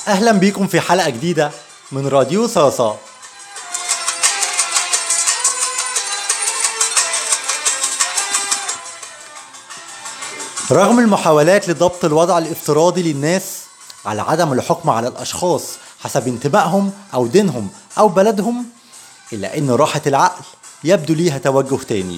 اهلا بيكم في حلقه جديده من راديو صاصا رغم المحاولات لضبط الوضع الافتراضي للناس على عدم الحكم على الاشخاص حسب انتمائهم او دينهم او بلدهم الا ان راحه العقل يبدو ليها توجه تاني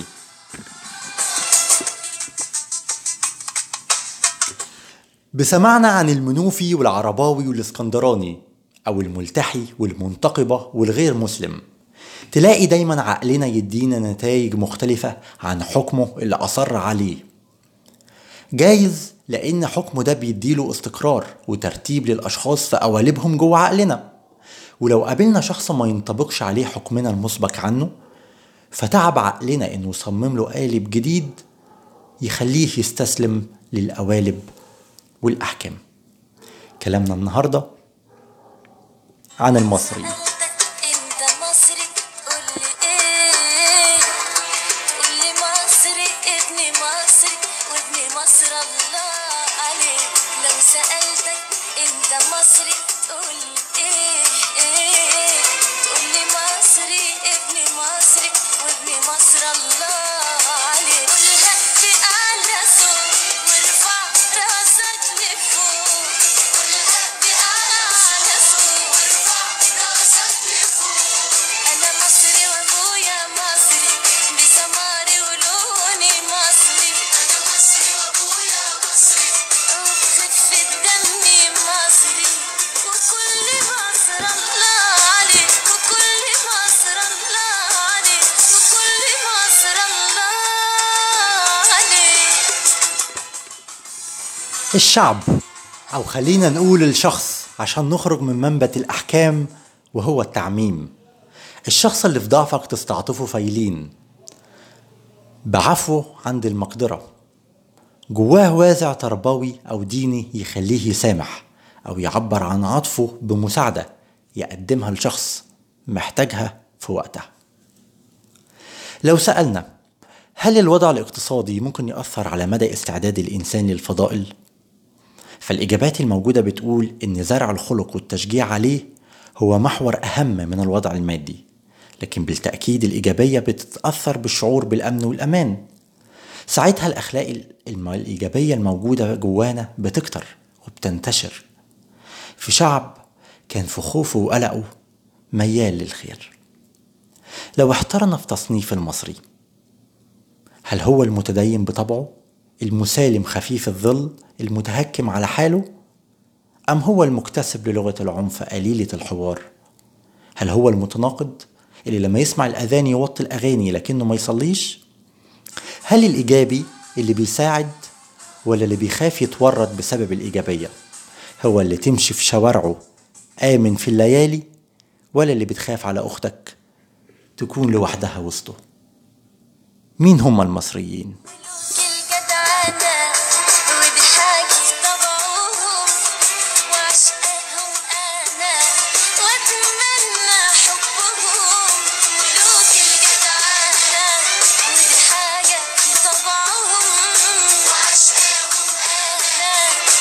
بسمعنا عن المنوفي والعرباوي والاسكندراني او الملتحي والمنتقبة والغير مسلم تلاقي دايما عقلنا يدينا نتائج مختلفة عن حكمه اللي أصر عليه جايز لأن حكمه ده بيديله استقرار وترتيب للأشخاص في قوالبهم جوه عقلنا ولو قابلنا شخص ما ينطبقش عليه حكمنا المسبق عنه فتعب عقلنا انه يصمم له قالب جديد يخليه يستسلم للقوالب والأحكام كلامنا النهاردة عن المصري انت مصري قولي ايه قولي مصري ابني مصري وابني مصر الله عليك لو سألتك انت مصري تقولي ايه ايه تقولي مصري ابني مصري وابني مصر الله عليك قولها بأعلى صوت وارفع راسك لفوق قولها بأعلى صوت وارفع راسك لفوق أنا مصري وأبويا مصري بسماري ولوني مصري أنا مصري وأبويا مصري وخفة دمي مصري وكل مصر الله عليك وكل مصر الله عليك وكل مصر الله عليك الشعب أو خلينا نقول الشخص عشان نخرج من منبت الأحكام وهو التعميم الشخص اللي في ضعفك تستعطفه فايلين بعفوه عند المقدرة جواه وازع تربوي أو ديني يخليه يسامح أو يعبر عن عطفه بمساعدة يقدمها لشخص محتاجها في وقتها لو سألنا هل الوضع الاقتصادي ممكن يأثر على مدى استعداد الإنسان للفضائل؟ فالإجابات الموجودة بتقول إن زرع الخلق والتشجيع عليه هو محور أهم من الوضع المادي لكن بالتأكيد الإيجابية بتتأثر بالشعور بالأمن والأمان ساعتها الأخلاق الم- الإيجابية الموجودة جوانا بتكتر وبتنتشر في شعب كان في خوفه وقلقه ميال للخير لو احترنا في تصنيف المصري هل هو المتدين بطبعه المسالم خفيف الظل المتهكم على حاله ام هو المكتسب للغه العنف قليله الحوار هل هو المتناقض اللي لما يسمع الاذان يوطي الاغاني لكنه ما يصليش هل الايجابي اللي بيساعد ولا اللي بيخاف يتورط بسبب الايجابيه هو اللي تمشي في شوارعه امن في الليالي ولا اللي بتخاف على اختك تكون لوحدها وسطه مين هم المصريين ملوك الجدعنة ودي حاجة طبعهم وعشقهم أنا وأتمنى حبهم ملوك الجدعنة ودي حاجة طبعهم وعشقهم أنا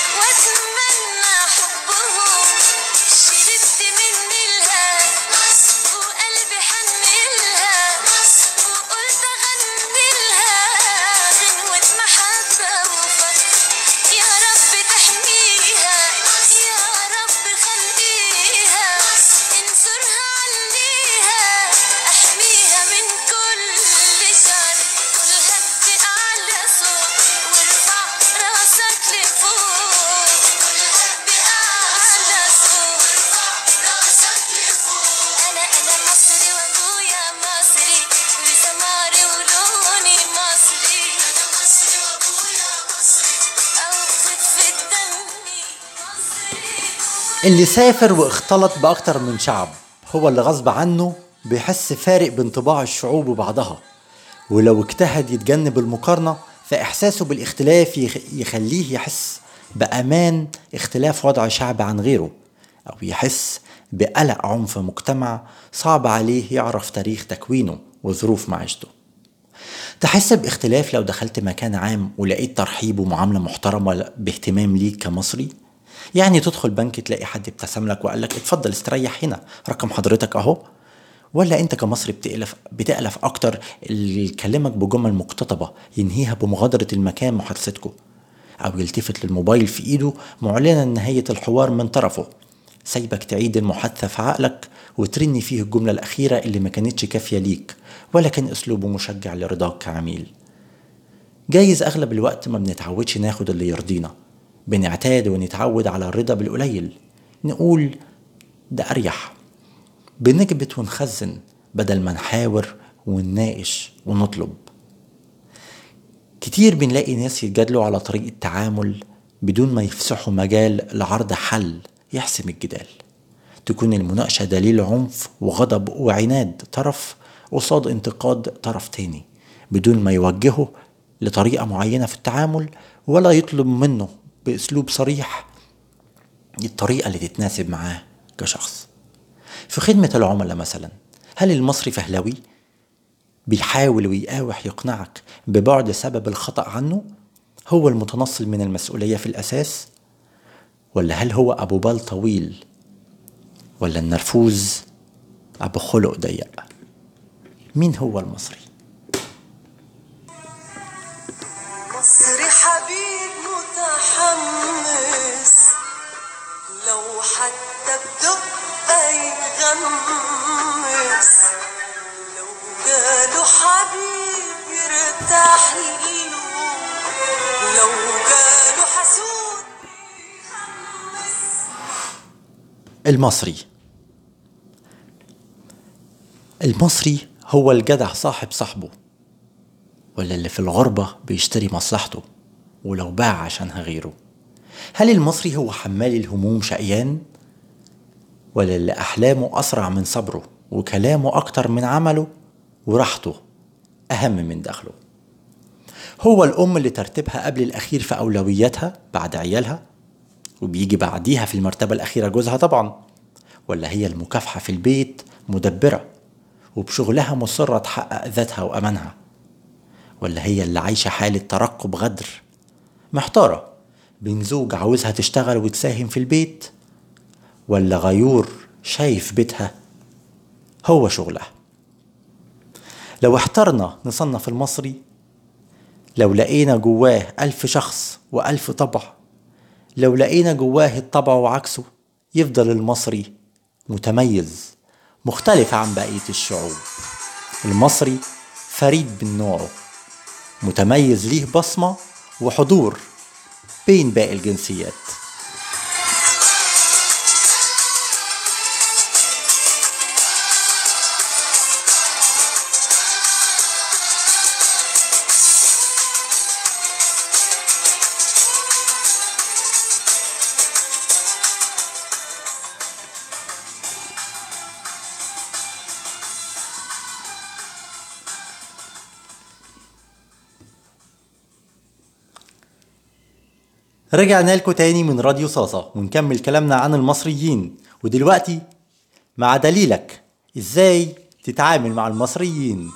وأتمنى حبهم شربت من الها وقلبي حنلها وقلت أغني لها غنوة محبة وفرح يا رب تحميها يا رب خليها انصرها عليها احميها من كل شر قولها بأعلى صوت وارفع راسك لفوق قولها بأعلى صوت وارفع راسك لفوق أنا أنا مصري وأبويا مصري وسماري ولوني مصري أنا مصري وأبويا مصري أو خفة دمي مصري اللي سافر واختلط بأكتر من شعب هو اللي غصب عنه بيحس فارق بين طباع الشعوب وبعضها ولو اجتهد يتجنب المقارنة فإحساسه بالاختلاف يخ- يخليه يحس بأمان اختلاف وضع شعب عن غيره أو يحس بقلق عنف مجتمع صعب عليه يعرف تاريخ تكوينه وظروف معيشته تحس باختلاف لو دخلت مكان عام ولقيت ترحيب ومعاملة محترمة باهتمام ليك كمصري يعني تدخل بنك تلاقي حد ابتسم لك وقال لك اتفضل استريح هنا رقم حضرتك اهو ولا انت كمصري بتألف بتألف اكتر اللي يكلمك بجمل مقتطبة ينهيها بمغادرة المكان محادثتكم او يلتفت للموبايل في ايده معلنا نهاية الحوار من طرفه سايبك تعيد المحادثة في عقلك وترني فيه الجملة الأخيرة اللي ما كانتش كافية ليك ولا كان أسلوبه مشجع لرضاك كعميل جايز أغلب الوقت ما بنتعودش ناخد اللي يرضينا بنعتاد ونتعود على الرضا بالقليل نقول ده أريح بنكبت ونخزن بدل ما نحاور ونناقش ونطلب كتير بنلاقي ناس يتجادلوا على طريقة تعامل بدون ما يفسحوا مجال لعرض حل يحسم الجدال تكون المناقشة دليل عنف وغضب وعناد طرف قصاد انتقاد طرف تاني بدون ما يوجهه لطريقة معينة في التعامل ولا يطلب منه بأسلوب صريح الطريقة اللي تتناسب معاه كشخص في خدمة العملاء مثلا هل المصري فهلوي بيحاول ويقاوح يقنعك ببعد سبب الخطأ عنه هو المتنصل من المسؤولية في الأساس ولا هل هو أبو بال طويل ولا النرفوز أبو خلق ضيق مين هو المصري مصري حبيب متحمس لو حتى بدقة يغمس لو جاله حبيب يرتاح له لو جاله حسود المصري المصري هو الجدع صاحب صاحبه ولا اللي في الغربة بيشتري مصلحته ولو باع عشانها غيره هل المصري هو حمال الهموم شقيان ولا اللي أحلامه أسرع من صبره وكلامه أكتر من عمله وراحته أهم من دخله هو الأم اللي ترتيبها قبل الأخير في أولوياتها بعد عيالها وبيجي بعديها في المرتبة الأخيرة جوزها طبعا ولا هي المكافحة في البيت مدبرة وبشغلها مصرة تحقق ذاتها وأمانها ولا هي اللي عايشة حالة ترقب غدر محتارة بين زوج عاوزها تشتغل وتساهم في البيت ولا غيور شايف بيتها هو شغلها لو احترنا نصنف المصري لو لقينا جواه ألف شخص وألف طبع لو لقينا جواه الطبع وعكسه يفضل المصري متميز مختلف عن بقية الشعوب المصري فريد من نوعه متميز ليه بصمة وحضور بين باقي الجنسيات رجعنا لكم تاني من راديو صاصة ونكمل كلامنا عن المصريين ودلوقتي مع دليلك ازاي تتعامل مع المصريين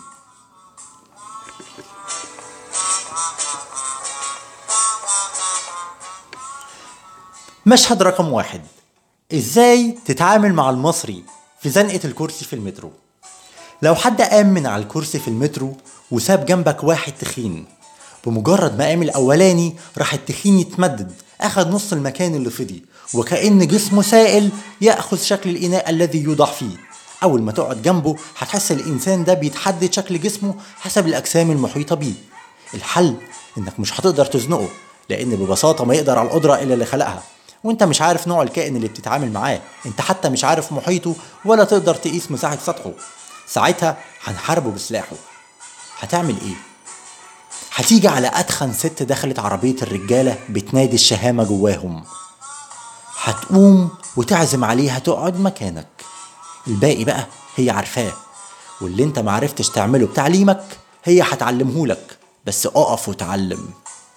مشهد رقم واحد ازاي تتعامل مع المصري في زنقة الكرسي في المترو لو حد قام من على الكرسي في المترو وساب جنبك واحد تخين بمجرد ما قام الاولاني راح التخين يتمدد اخد نص المكان اللي فضي وكأن جسمه سائل يأخذ شكل الإناء الذي يوضع فيه أول ما تقعد جنبه هتحس الإنسان ده بيتحدد شكل جسمه حسب الأجسام المحيطة بيه الحل إنك مش هتقدر تزنقه لأن ببساطة ما يقدر على القدرة إلا اللي خلقها وانت مش عارف نوع الكائن اللي بتتعامل معاه انت حتى مش عارف محيطه ولا تقدر تقيس مساحة سطحه ساعتها هنحاربه بسلاحه هتعمل ايه هتيجي على أتخن ست دخلت عربية الرجالة بتنادي الشهامة جواهم هتقوم وتعزم عليها تقعد مكانك الباقي بقى هي عارفاه واللي انت معرفتش تعمله بتعليمك هي هتعلمهولك بس اقف وتعلم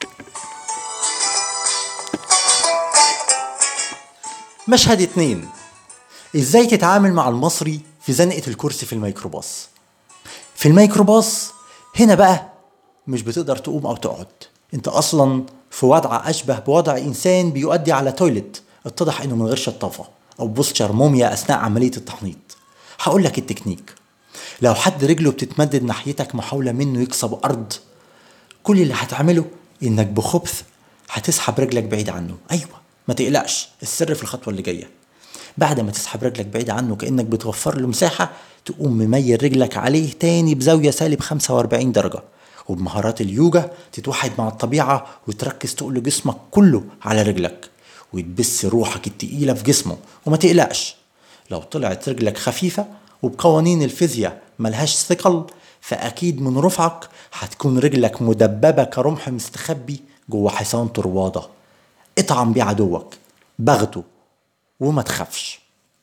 مشهد اتنين ازاي تتعامل مع المصري في زنقة الكرسي في الميكروباص في الميكروباص هنا بقى مش بتقدر تقوم او تقعد انت اصلا في وضع اشبه بوضع انسان بيؤدي على تويلت اتضح انه من غير شطافة او بوستشر موميا اثناء عملية التحنيط هقول لك التكنيك لو حد رجله بتتمدد ناحيتك محاولة منه يكسب ارض كل اللي هتعمله انك بخبث هتسحب رجلك بعيد عنه ايوه ما تقلقش السر في الخطوة اللي جاية بعد ما تسحب رجلك بعيد عنه كأنك بتوفر له مساحة تقوم مميل رجلك عليه تاني بزاوية سالب 45 درجة وبمهارات اليوجا تتوحد مع الطبيعة وتركز تقول جسمك كله على رجلك وتبث روحك التقيلة في جسمه وما تقلقش لو طلعت رجلك خفيفة وبقوانين الفيزياء ملهاش ثقل فأكيد من رفعك هتكون رجلك مدببة كرمح مستخبي جوه حصان طروادة اطعم بيه عدوك بغته وما تخافش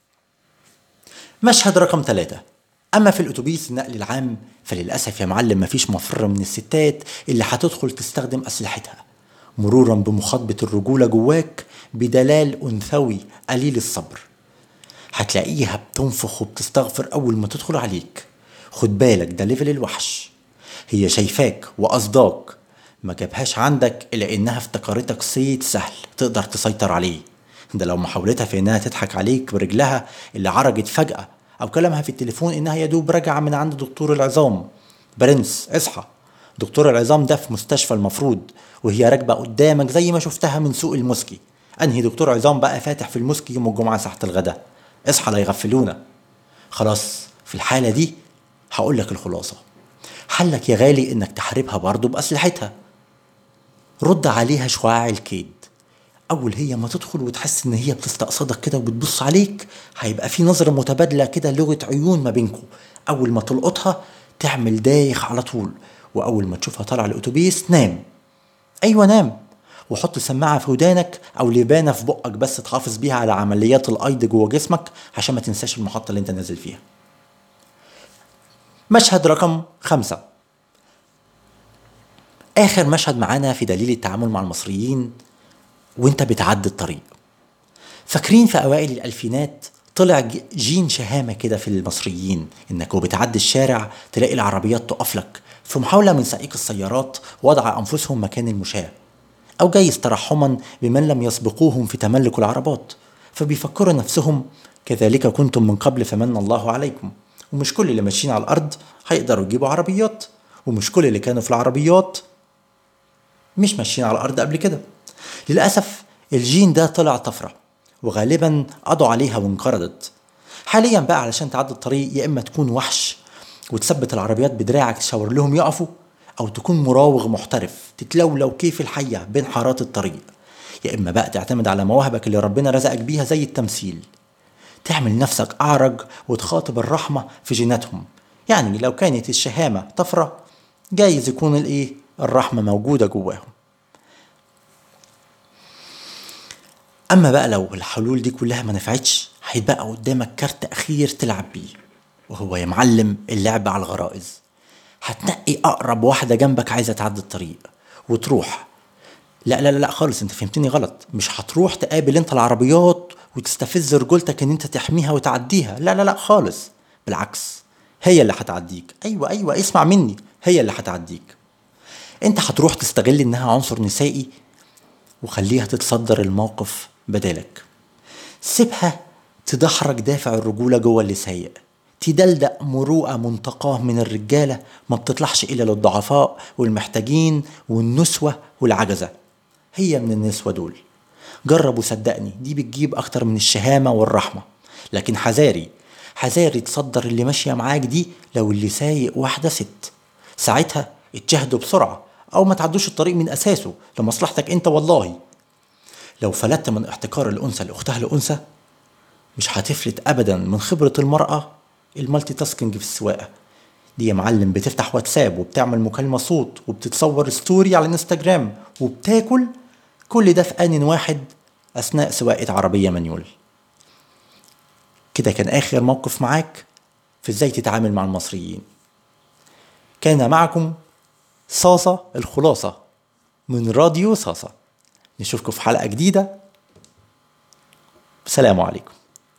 مشهد رقم ثلاثة أما في الأتوبيس النقل العام فللأسف يا معلم مفيش مفر من الستات اللي هتدخل تستخدم أسلحتها مرورا بمخاطبة الرجولة جواك بدلال أنثوي قليل الصبر هتلاقيها بتنفخ وبتستغفر أول ما تدخل عليك خد بالك ده ليفل الوحش هي شايفاك وقصداك ما جابهاش عندك إلا إنها افتكرتك صيد سهل تقدر تسيطر عليه ده لو محاولتها في إنها تضحك عليك برجلها اللي عرجت فجأة أو كلامها في التليفون إنها يدوب راجعة من عند دكتور العظام برنس اصحى دكتور العظام ده في مستشفى المفروض وهي راكبة قدامك زي ما شفتها من سوق المسكي أنهي دكتور عظام بقى فاتح في المسكي يوم الجمعة ساعة الغداء اصحى لا يغفلونا خلاص في الحالة دي هقول لك الخلاصة حلك يا غالي إنك تحاربها برضه بأسلحتها رد عليها شعاع الكيد اول هي ما تدخل وتحس ان هي بتستقصدك كده وبتبص عليك هيبقى في نظره متبادله كده لغه عيون ما بينكم اول ما تلقطها تعمل دايخ على طول واول ما تشوفها طالعه الاتوبيس نام ايوه نام وحط سماعه في ودانك او لبانه في بقك بس تحافظ بيها على عمليات الايض جوه جسمك عشان ما تنساش المحطه اللي انت نازل فيها مشهد رقم خمسة آخر مشهد معانا في دليل التعامل مع المصريين وانت بتعدي الطريق فاكرين في أوائل الألفينات طلع ج- جين شهامة كده في المصريين إنك وبتعدي الشارع تلاقي العربيات تقف لك في محاولة من سائق السيارات وضع أنفسهم مكان المشاة أو جايز ترحما بمن لم يسبقوهم في تملك العربات فبيفكروا نفسهم كذلك كنتم من قبل فمن الله عليكم ومش كل اللي ماشيين على الأرض هيقدروا يجيبوا عربيات ومش كل اللي كانوا في العربيات مش ماشيين على الارض قبل كده للاسف الجين ده طلع طفره وغالبا قضوا عليها وانقرضت حاليا بقى علشان تعدي الطريق يا اما تكون وحش وتثبت العربيات بدراعك تشاور لهم يقفوا او تكون مراوغ محترف تتلولو كيف الحيه بين حارات الطريق يا اما بقى تعتمد على مواهبك اللي ربنا رزقك بيها زي التمثيل تعمل نفسك أعرج وتخاطب الرحمة في جيناتهم يعني لو كانت الشهامة طفرة جايز يكون الإيه الرحمة موجودة جواهم أما بقى لو الحلول دي كلها ما نفعتش هيبقى قدامك كارت أخير تلعب بيه وهو يا معلم اللعب على الغرائز هتنقي أقرب واحدة جنبك عايزة تعدي الطريق وتروح لا لا لا لا خالص انت فهمتني غلط مش هتروح تقابل انت العربيات وتستفز رجولتك ان انت تحميها وتعديها لا لا لا خالص بالعكس هي اللي هتعديك ايوه ايوه اسمع مني هي اللي هتعديك انت هتروح تستغل انها عنصر نسائي وخليها تتصدر الموقف بدالك سيبها تدحرج دافع الرجولة جوه اللي سايق تدلدق مروءة منتقاه من الرجالة ما بتطلعش إلا للضعفاء والمحتاجين والنسوة والعجزة هي من النسوة دول جرب وصدقني دي بتجيب أكتر من الشهامة والرحمة لكن حذاري حذاري تصدر اللي ماشية معاك دي لو اللي سايق واحدة ست ساعتها اتجهدوا بسرعة أو ما تعدوش الطريق من أساسه لمصلحتك أنت والله لو فلتت من احتكار الأنثى لأختها الأنثى مش هتفلت أبدا من خبرة المرأة المالتي تاسكينج في السواقة دي يا معلم بتفتح واتساب وبتعمل مكالمة صوت وبتتصور ستوري على الانستجرام وبتاكل كل ده في آن واحد أثناء سواقة عربية مانيول كده كان آخر موقف معاك في ازاي تتعامل مع المصريين كان معكم صاصة الخلاصة من راديو صاصة نشوفكم في حلقة جديدة السلام عليكم